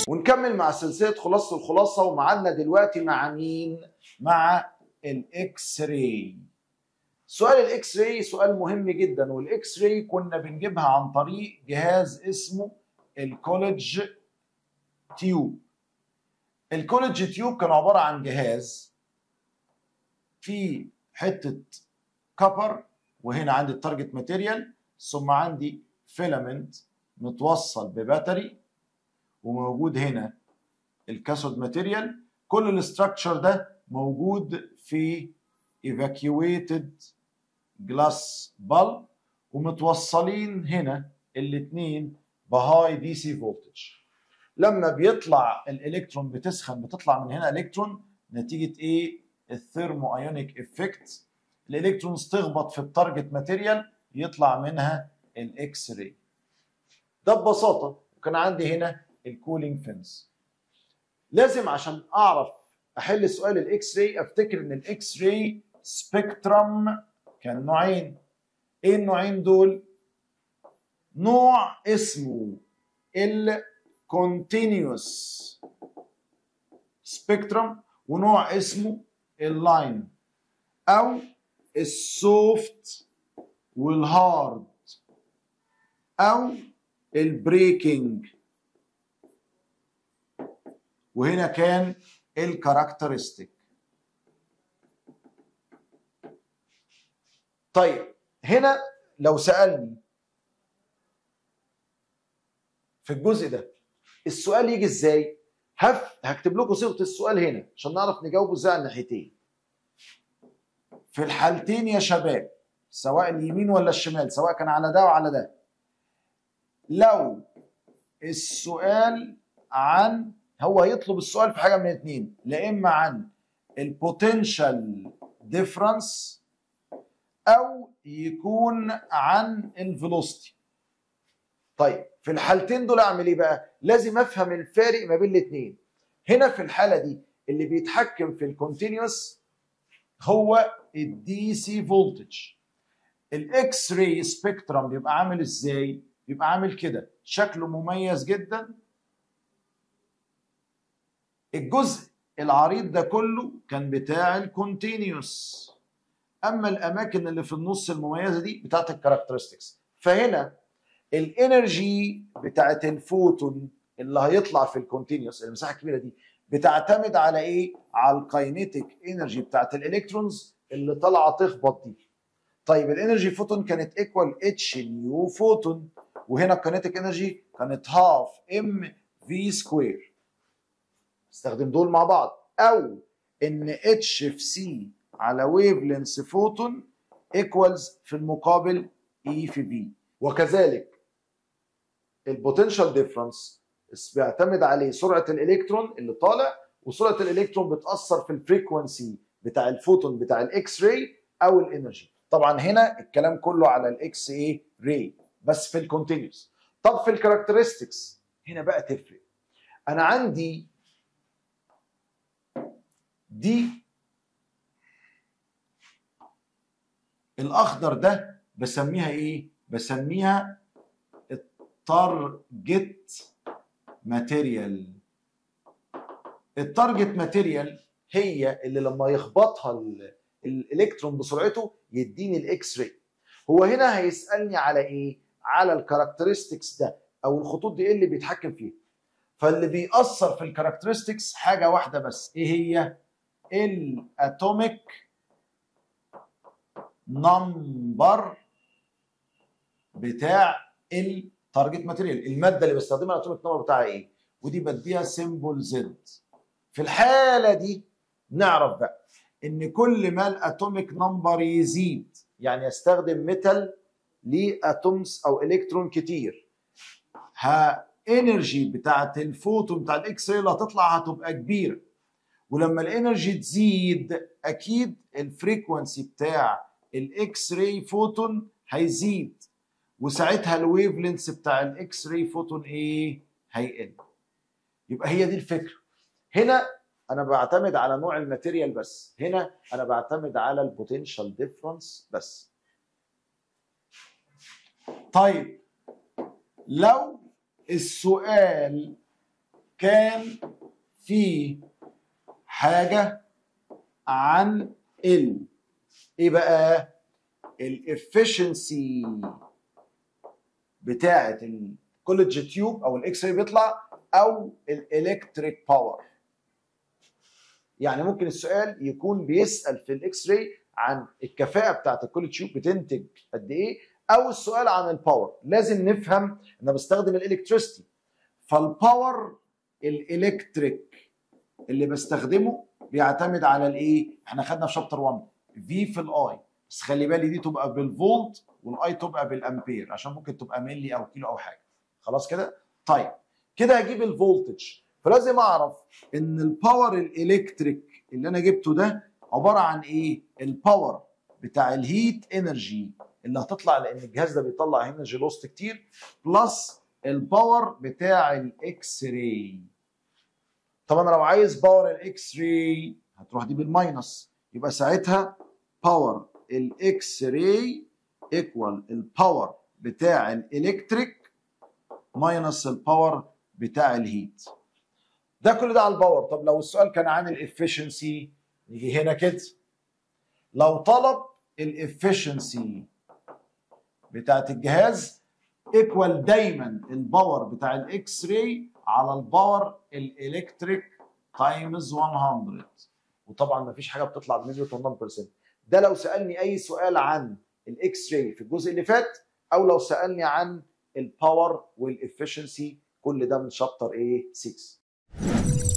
ونكمل مع سلسله خلاصه الخلاصه ومعانا دلوقتي مع مين مع الاكس راي سؤال الاكس راي سؤال مهم جدا والاكس راي كنا بنجيبها عن طريق جهاز اسمه الكوليدج تيوب الكوليدج تيوب كان عباره عن جهاز في حته كبر وهنا عندي التارجت ماتيريال ثم عندي فيلامنت متوصل بباتري وموجود هنا الكاثود ماتيريال كل الاستراكشر ده موجود في evacuated جلاس بال ومتوصلين هنا الاثنين بهاي دي سي فولتج لما بيطلع الالكترون بتسخن بتطلع من هنا الكترون نتيجه ايه الثيرمو ايونيك افكت الالكترونز تخبط في التارجت ماتيريال يطلع منها الاكس راي ده ببساطه وكان عندي هنا الكولينج فينس لازم عشان اعرف احل سؤال الاكس راي افتكر ان الاكس راي سبيكترم كان نوعين ايه النوعين دول نوع اسمه الكونتينيوس سبيكترم ونوع اسمه اللاين او السوفت والهارد او البريكنج وهنا كان الكاركترستيك طيب هنا لو سألني في الجزء ده السؤال يجي ازاي هف هكتب لكم صيغه السؤال هنا عشان نعرف نجاوبه ازاي على الناحيتين في الحالتين يا شباب سواء اليمين ولا الشمال سواء كان على ده وعلى ده لو السؤال عن هو هيطلب السؤال في حاجه من الاثنين لا اما عن البوتنشال ديفرنس او يكون عن الفيلوسيتي طيب في الحالتين دول اعمل ايه بقى لازم افهم الفارق ما بين الاثنين هنا في الحاله دي اللي بيتحكم في الكونتينوس هو الدي سي فولتج الاكس راي سبيكترم بيبقى عامل ازاي بيبقى عامل كده شكله مميز جدا الجزء العريض ده كله كان بتاع الكونتينيوس اما الاماكن اللي في النص المميزه دي بتاعت الكاركترستكس فهنا الانرجي بتاعت الفوتون اللي هيطلع في الكونتينيوس المساحه الكبيره دي بتعتمد على ايه على الكاينيتيك انرجي بتاعت الالكترونز اللي طالعه تخبط دي طيب الانرجي فوتون كانت ايكوال اتش نيو فوتون وهنا الكاينيتيك انرجي كانت هاف ام في سكوير استخدم دول مع بعض او ان اتش في سي على ويف لينس فوتون ايكوالز في المقابل اي في بي وكذلك البوتنشال ديفرنس بيعتمد عليه سرعه الالكترون اللي طالع وسرعه الالكترون بتاثر في الفريكونسي بتاع الفوتون بتاع الاكس راي او الانرجي طبعا هنا الكلام كله على الاكس اي راي بس في الكونتينوس طب في الكاركترستكس هنا بقى تفرق انا عندي دي الاخضر ده بسميها ايه بسميها التارجت ماتيريال التارجت ماتيريال هي اللي لما يخبطها الالكترون بسرعته يديني الاكس راي هو هنا هيسالني على ايه على الكاركترستكس ده او الخطوط دي ايه اللي بيتحكم فيها فاللي بيأثر في الكاركترستكس حاجه واحده بس ايه هي الاتوميك نمبر بتاع التارجت ماتيريال الماده اللي بستخدمها الاتوميك نمبر بتاعها ايه ودي بديها سيمبل زد في الحاله دي نعرف بقى ان كل ما الاتوميك نمبر يزيد يعني استخدم ميتال ليه اتومز او الكترون كتير ها انرجي بتاعت الفوتون بتاع الاكس راي اللي هتطلع هتبقى كبيره ولما الانرجي تزيد اكيد الفريكونسي بتاع الاكس راي فوتون هيزيد وساعتها الويف لينس بتاع الاكس راي فوتون ايه هيقل يبقى هي دي الفكره هنا انا بعتمد على نوع الماتيريال بس هنا انا بعتمد على البوتنشال ديفرنس بس طيب لو السؤال كان في حاجه عن ال ايه بقى الافشنسي بتاعه الكولج تيوب او الاكس راي بيطلع او الالكتريك باور يعني ممكن السؤال يكون بيسال في الاكس راي عن الكفاءه بتاعه الكولج تيوب بتنتج قد ايه او السؤال عن الباور لازم نفهم ان انا بستخدم الالكتريستي فالباور الالكتريك اللي بستخدمه بيعتمد على الايه احنا خدنا في شابتر 1 في في الاي بس خلي بالي دي تبقى بالفولت والاي تبقى بالامبير عشان ممكن تبقى ملي او كيلو او حاجه خلاص كده طيب كده هجيب الفولتج فلازم اعرف ان الباور الالكتريك اللي انا جبته ده عباره عن ايه الباور بتاع الهيت انرجي اللي هتطلع لان الجهاز ده بيطلع انرجي لوست كتير بلس الباور بتاع الاكس راي طب انا لو عايز باور الاكس راي هتروح دي بالماينس يبقى ساعتها باور الاكس راي ايكوال الباور بتاع الالكتريك ماينس الباور بتاع الهيت ده كل ده على الباور طب لو السؤال كان عن الافشنسي نيجي هنا كده لو طلب الافشنسي بتاعت الجهاز ايكوال دايما الباور بتاع الاكس راي على الباور الالكتريك تايمز 100 وطبعا ما فيش حاجه بتطلع بنسبه 100% ده لو سالني اي سؤال عن الاكس راي في الجزء اللي فات او لو سالني عن الباور والافشنسي كل ده من شابتر ايه 6